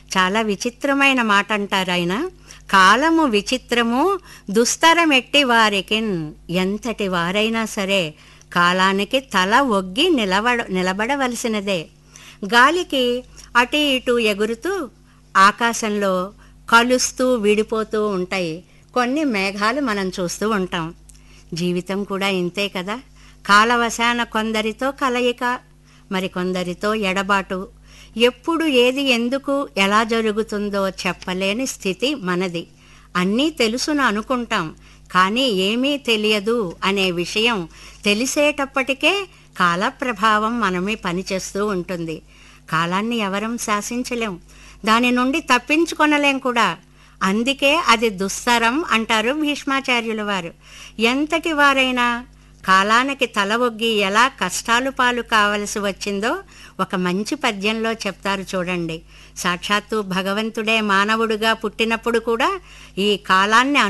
చాలా విచిత్రమైన మాట అంటారు ఆయన కాలము విచిత్రము దుస్తరమెట్టి వారికిన్ ఎంతటి వారైనా సరే కాలానికి తల ఒగ్గి నిలబడ నిలబడవలసినదే గాలికి అటు ఇటు ఎగురుతూ ఆకాశంలో కలుస్తూ విడిపోతూ ఉంటాయి కొన్ని మేఘాలు మనం చూస్తూ ఉంటాం జీవితం కూడా ఇంతే కదా కాలవశాన కొందరితో కలయిక మరి కొందరితో ఎడబాటు ఎప్పుడు ఏది ఎందుకు ఎలా జరుగుతుందో చెప్పలేని స్థితి మనది అన్నీ తెలుసును అనుకుంటాం కానీ ఏమీ తెలియదు అనే విషయం తెలిసేటప్పటికే కాల ప్రభావం మనమే పనిచేస్తూ ఉంటుంది కాలాన్ని ఎవరం శాసించలేం దాని నుండి తప్పించుకొనలేం కూడా అందుకే అది దుస్తరం అంటారు భీష్మాచార్యుల వారు ఎంతటి వారైనా కాలానికి తల ఒగ్గి ఎలా కష్టాలు పాలు కావలసి వచ్చిందో ఒక మంచి పద్యంలో చెప్తారు చూడండి సాక్షాత్తు భగవంతుడే మానవుడిగా పుట్టినప్పుడు కూడా ఈ కాలాన్ని